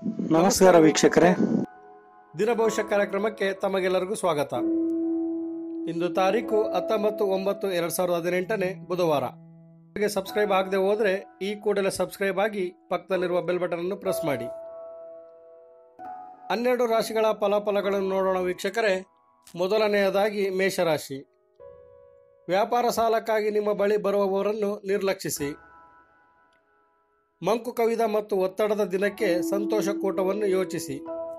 ನಮಸ್ಕಾರ ವೀಕ್ಷಕರೇ ದಿನ ಭವಿಷ್ಯ ಕಾರ್ಯಕ್ರಮಕ್ಕೆ ತಮಗೆಲ್ಲರಿಗೂ ಸ್ವಾಗತ ಇಂದು ತಾರೀಕು ಹತ್ತೊಂಬತ್ತು ಒಂಬತ್ತು ಎರಡ್ ಸಾವಿರದ ಹದಿನೆಂಟನೇ ಬುಧವಾರ ನಿಮಗೆ ಸಬ್ಸ್ಕ್ರೈಬ್ ಆಗದೆ ಹೋದ್ರೆ ಈ ಕೂಡಲೇ ಸಬ್ಸ್ಕ್ರೈಬ್ ಆಗಿ ಪಕ್ಕದಲ್ಲಿರುವ ಬೆಲ್ ಬಟನ್ ಅನ್ನು ಪ್ರೆಸ್ ಮಾಡಿ ಹನ್ನೆರಡು ರಾಶಿಗಳ ಫಲಾಫಲಗಳನ್ನು ನೋಡೋಣ ವೀಕ್ಷಕರೇ ಮೊದಲನೆಯದಾಗಿ ಮೇಷರಾಶಿ ವ್ಯಾಪಾರ ಸಾಲಕ್ಕಾಗಿ ನಿಮ್ಮ ಬಳಿ ಬರುವವರನ್ನು ನಿರ್ಲಕ್ಷಿಸಿ ಮಂಕು ಕವಿದ ಮತ್ತು ಒತ್ತಡದ ದಿನಕ್ಕೆ ಸಂತೋಷ ಕೂಟವನ್ನು ಯೋಚಿಸಿ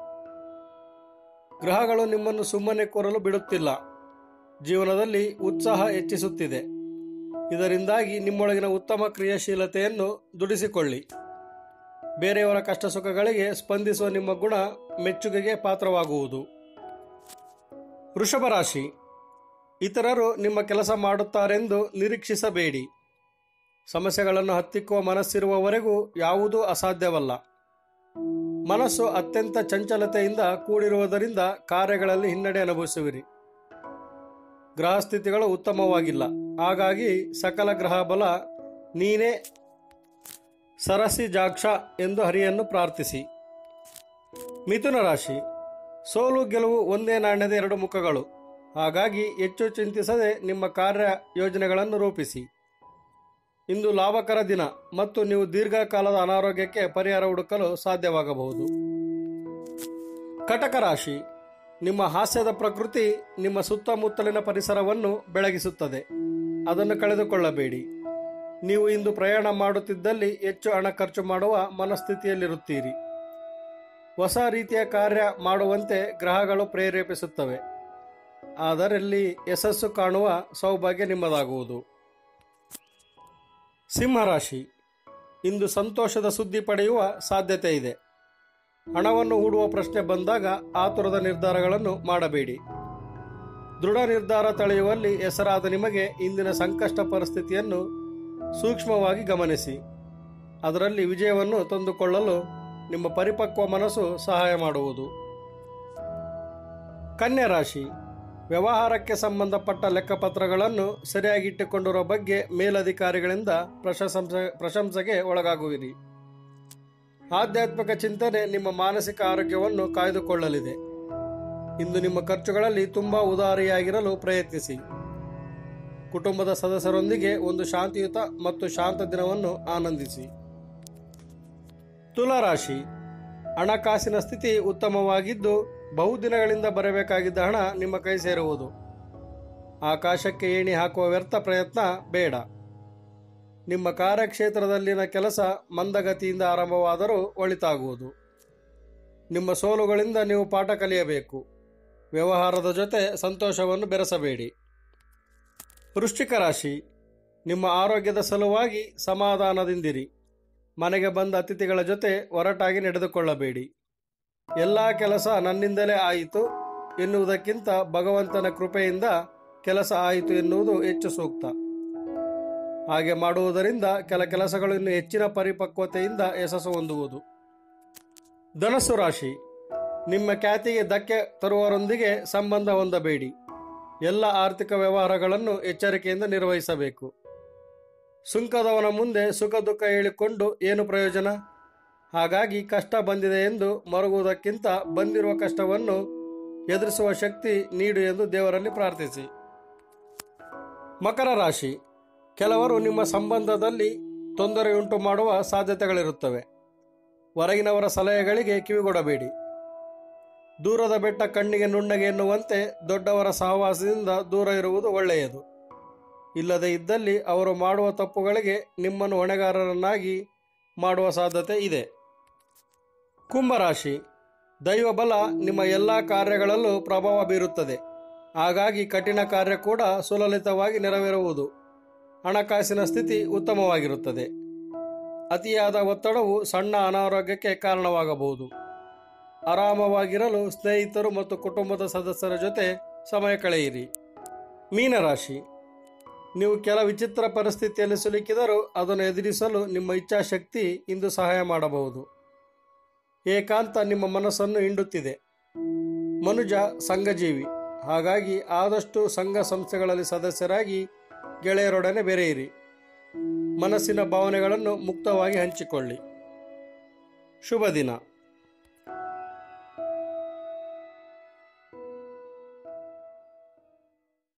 ಗ್ರಹಗಳು ನಿಮ್ಮನ್ನು ಸುಮ್ಮನೆ ಕೂರಲು ಬಿಡುತ್ತಿಲ್ಲ ಜೀವನದಲ್ಲಿ ಉತ್ಸಾಹ ಹೆಚ್ಚಿಸುತ್ತಿದೆ ಇದರಿಂದಾಗಿ ನಿಮ್ಮೊಳಗಿನ ಉತ್ತಮ ಕ್ರಿಯಾಶೀಲತೆಯನ್ನು ದುಡಿಸಿಕೊಳ್ಳಿ ಬೇರೆಯವರ ಕಷ್ಟ ಸುಖಗಳಿಗೆ ಸ್ಪಂದಿಸುವ ನಿಮ್ಮ ಗುಣ ಮೆಚ್ಚುಗೆಗೆ ಪಾತ್ರವಾಗುವುದು ವೃಷಭ ರಾಶಿ ಇತರರು ನಿಮ್ಮ ಕೆಲಸ ಮಾಡುತ್ತಾರೆಂದು ನಿರೀಕ್ಷಿಸಬೇಡಿ ಸಮಸ್ಯೆಗಳನ್ನು ಹತ್ತಿಕ್ಕುವ ಮನಸ್ಸಿರುವವರೆಗೂ ಯಾವುದೂ ಅಸಾಧ್ಯವಲ್ಲ ಮನಸ್ಸು ಅತ್ಯಂತ ಚಂಚಲತೆಯಿಂದ ಕೂಡಿರುವುದರಿಂದ ಕಾರ್ಯಗಳಲ್ಲಿ ಹಿನ್ನಡೆ ಅನುಭವಿಸುವಿರಿ ಗ್ರಹ ಸ್ಥಿತಿಗಳು ಉತ್ತಮವಾಗಿಲ್ಲ ಹಾಗಾಗಿ ಸಕಲ ಗ್ರಹ ಬಲ ನೀನೇ ಸರಸಿ ಜಾಕ್ಷ ಎಂದು ಹರಿಯನ್ನು ಪ್ರಾರ್ಥಿಸಿ ಮಿಥುನ ರಾಶಿ ಸೋಲು ಗೆಲುವು ಒಂದೇ ನಾಣ್ಯದ ಎರಡು ಮುಖಗಳು ಹಾಗಾಗಿ ಹೆಚ್ಚು ಚಿಂತಿಸದೆ ನಿಮ್ಮ ಕಾರ್ಯ ಯೋಜನೆಗಳನ್ನು ರೂಪಿಸಿ ಇಂದು ಲಾಭಕರ ದಿನ ಮತ್ತು ನೀವು ದೀರ್ಘಕಾಲದ ಅನಾರೋಗ್ಯಕ್ಕೆ ಪರಿಹಾರ ಹುಡುಕಲು ಸಾಧ್ಯವಾಗಬಹುದು ಕಟಕ ರಾಶಿ ನಿಮ್ಮ ಹಾಸ್ಯದ ಪ್ರಕೃತಿ ನಿಮ್ಮ ಸುತ್ತಮುತ್ತಲಿನ ಪರಿಸರವನ್ನು ಬೆಳಗಿಸುತ್ತದೆ ಅದನ್ನು ಕಳೆದುಕೊಳ್ಳಬೇಡಿ ನೀವು ಇಂದು ಪ್ರಯಾಣ ಮಾಡುತ್ತಿದ್ದಲ್ಲಿ ಹೆಚ್ಚು ಹಣ ಖರ್ಚು ಮಾಡುವ ಮನಸ್ಥಿತಿಯಲ್ಲಿರುತ್ತೀರಿ ಹೊಸ ರೀತಿಯ ಕಾರ್ಯ ಮಾಡುವಂತೆ ಗ್ರಹಗಳು ಪ್ರೇರೇಪಿಸುತ್ತವೆ ಅದರಲ್ಲಿ ಯಶಸ್ಸು ಕಾಣುವ ಸೌಭಾಗ್ಯ ನಿಮ್ಮದಾಗುವುದು ಸಿಂಹರಾಶಿ ಇಂದು ಸಂತೋಷದ ಸುದ್ದಿ ಪಡೆಯುವ ಸಾಧ್ಯತೆ ಇದೆ ಹಣವನ್ನು ಹೂಡುವ ಪ್ರಶ್ನೆ ಬಂದಾಗ ಆತುರದ ನಿರ್ಧಾರಗಳನ್ನು ಮಾಡಬೇಡಿ ದೃಢ ನಿರ್ಧಾರ ತಳೆಯುವಲ್ಲಿ ಹೆಸರಾದ ನಿಮಗೆ ಇಂದಿನ ಸಂಕಷ್ಟ ಪರಿಸ್ಥಿತಿಯನ್ನು ಸೂಕ್ಷ್ಮವಾಗಿ ಗಮನಿಸಿ ಅದರಲ್ಲಿ ವಿಜಯವನ್ನು ತಂದುಕೊಳ್ಳಲು ನಿಮ್ಮ ಪರಿಪಕ್ವ ಮನಸ್ಸು ಸಹಾಯ ಮಾಡುವುದು ಕನ್ಯಾ ರಾಶಿ ವ್ಯವಹಾರಕ್ಕೆ ಸಂಬಂಧಪಟ್ಟ ಲೆಕ್ಕಪತ್ರಗಳನ್ನು ಸರಿಯಾಗಿಟ್ಟುಕೊಂಡಿರುವ ಬಗ್ಗೆ ಮೇಲಧಿಕಾರಿಗಳಿಂದ ಪ್ರಶಂಸೆ ಪ್ರಶಂಸೆಗೆ ಒಳಗಾಗುವಿರಿ ಆಧ್ಯಾತ್ಮಿಕ ಚಿಂತನೆ ನಿಮ್ಮ ಮಾನಸಿಕ ಆರೋಗ್ಯವನ್ನು ಕಾಯ್ದುಕೊಳ್ಳಲಿದೆ ಇಂದು ನಿಮ್ಮ ಖರ್ಚುಗಳಲ್ಲಿ ತುಂಬಾ ಉದಾರಿಯಾಗಿರಲು ಪ್ರಯತ್ನಿಸಿ ಕುಟುಂಬದ ಸದಸ್ಯರೊಂದಿಗೆ ಒಂದು ಶಾಂತಿಯುತ ಮತ್ತು ಶಾಂತ ದಿನವನ್ನು ಆನಂದಿಸಿ ತುಲಾರಾಶಿ ಹಣಕಾಸಿನ ಸ್ಥಿತಿ ಉತ್ತಮವಾಗಿದ್ದು ಬಹುದಿನಗಳಿಂದ ಬರಬೇಕಾಗಿದ್ದ ಹಣ ನಿಮ್ಮ ಕೈ ಸೇರುವುದು ಆಕಾಶಕ್ಕೆ ಏಣಿ ಹಾಕುವ ವ್ಯರ್ಥ ಪ್ರಯತ್ನ ಬೇಡ ನಿಮ್ಮ ಕಾರ್ಯಕ್ಷೇತ್ರದಲ್ಲಿನ ಕೆಲಸ ಮಂದಗತಿಯಿಂದ ಆರಂಭವಾದರೂ ಒಳಿತಾಗುವುದು ನಿಮ್ಮ ಸೋಲುಗಳಿಂದ ನೀವು ಪಾಠ ಕಲಿಯಬೇಕು ವ್ಯವಹಾರದ ಜೊತೆ ಸಂತೋಷವನ್ನು ಬೆರೆಸಬೇಡಿ ವೃಶ್ಚಿಕ ರಾಶಿ ನಿಮ್ಮ ಆರೋಗ್ಯದ ಸಲುವಾಗಿ ಸಮಾಧಾನದಿಂದಿರಿ ಮನೆಗೆ ಬಂದ ಅತಿಥಿಗಳ ಜೊತೆ ಒರಟಾಗಿ ನಡೆದುಕೊಳ್ಳಬೇಡಿ ಎಲ್ಲ ಕೆಲಸ ನನ್ನಿಂದಲೇ ಆಯಿತು ಎನ್ನುವುದಕ್ಕಿಂತ ಭಗವಂತನ ಕೃಪೆಯಿಂದ ಕೆಲಸ ಆಯಿತು ಎನ್ನುವುದು ಹೆಚ್ಚು ಸೂಕ್ತ ಹಾಗೆ ಮಾಡುವುದರಿಂದ ಕೆಲ ಕೆಲಸಗಳು ಇನ್ನು ಹೆಚ್ಚಿನ ಪರಿಪಕ್ವತೆಯಿಂದ ಯಶಸ್ಸು ಹೊಂದುವುದು ಧನಸ್ಸು ರಾಶಿ ನಿಮ್ಮ ಖ್ಯಾತಿಗೆ ಧಕ್ಕೆ ತರುವವರೊಂದಿಗೆ ಸಂಬಂಧ ಹೊಂದಬೇಡಿ ಎಲ್ಲ ಆರ್ಥಿಕ ವ್ಯವಹಾರಗಳನ್ನು ಎಚ್ಚರಿಕೆಯಿಂದ ನಿರ್ವಹಿಸಬೇಕು ಸುಂಕದವನ ಮುಂದೆ ಸುಖ ದುಃಖ ಹೇಳಿಕೊಂಡು ಏನು ಪ್ರಯೋಜನ ಹಾಗಾಗಿ ಕಷ್ಟ ಬಂದಿದೆ ಎಂದು ಮರುಗುವುದಕ್ಕಿಂತ ಬಂದಿರುವ ಕಷ್ಟವನ್ನು ಎದುರಿಸುವ ಶಕ್ತಿ ನೀಡು ಎಂದು ದೇವರಲ್ಲಿ ಪ್ರಾರ್ಥಿಸಿ ಮಕರ ರಾಶಿ ಕೆಲವರು ನಿಮ್ಮ ಸಂಬಂಧದಲ್ಲಿ ತೊಂದರೆಯುಂಟು ಮಾಡುವ ಸಾಧ್ಯತೆಗಳಿರುತ್ತವೆ ಹೊರಗಿನವರ ಸಲಹೆಗಳಿಗೆ ಕಿವಿಗೊಡಬೇಡಿ ದೂರದ ಬೆಟ್ಟ ಕಣ್ಣಿಗೆ ನುಣ್ಣಗೆ ಎನ್ನುವಂತೆ ದೊಡ್ಡವರ ಸಹವಾಸದಿಂದ ದೂರ ಇರುವುದು ಒಳ್ಳೆಯದು ಇಲ್ಲದೆ ಇದ್ದಲ್ಲಿ ಅವರು ಮಾಡುವ ತಪ್ಪುಗಳಿಗೆ ನಿಮ್ಮನ್ನು ಹೊಣೆಗಾರರನ್ನಾಗಿ ಮಾಡುವ ಸಾಧ್ಯತೆ ಇದೆ ಕುಂಭರಾಶಿ ದೈವ ಬಲ ನಿಮ್ಮ ಎಲ್ಲ ಕಾರ್ಯಗಳಲ್ಲೂ ಪ್ರಭಾವ ಬೀರುತ್ತದೆ ಹಾಗಾಗಿ ಕಠಿಣ ಕಾರ್ಯ ಕೂಡ ಸುಲಲಿತವಾಗಿ ನೆರವೇರುವುದು ಹಣಕಾಸಿನ ಸ್ಥಿತಿ ಉತ್ತಮವಾಗಿರುತ್ತದೆ ಅತಿಯಾದ ಒತ್ತಡವು ಸಣ್ಣ ಅನಾರೋಗ್ಯಕ್ಕೆ ಕಾರಣವಾಗಬಹುದು ಆರಾಮವಾಗಿರಲು ಸ್ನೇಹಿತರು ಮತ್ತು ಕುಟುಂಬದ ಸದಸ್ಯರ ಜೊತೆ ಸಮಯ ಕಳೆಯಿರಿ ಮೀನರಾಶಿ ನೀವು ಕೆಲ ವಿಚಿತ್ರ ಪರಿಸ್ಥಿತಿಯಲ್ಲಿ ಸಿಲುಕಿದರೂ ಅದನ್ನು ಎದುರಿಸಲು ನಿಮ್ಮ ಇಚ್ಛಾಶಕ್ತಿ ಇಂದು ಸಹಾಯ ಮಾಡಬಹುದು ಏಕಾಂತ ನಿಮ್ಮ ಮನಸ್ಸನ್ನು ಹಿಂಡುತ್ತಿದೆ ಮನುಜ ಸಂಘಜೀವಿ ಹಾಗಾಗಿ ಆದಷ್ಟು ಸಂಘ ಸಂಸ್ಥೆಗಳಲ್ಲಿ ಸದಸ್ಯರಾಗಿ ಗೆಳೆಯರೊಡನೆ ಬೆರೆಯಿರಿ ಮನಸ್ಸಿನ ಭಾವನೆಗಳನ್ನು ಮುಕ್ತವಾಗಿ ಹಂಚಿಕೊಳ್ಳಿ ಶುಭ ದಿನ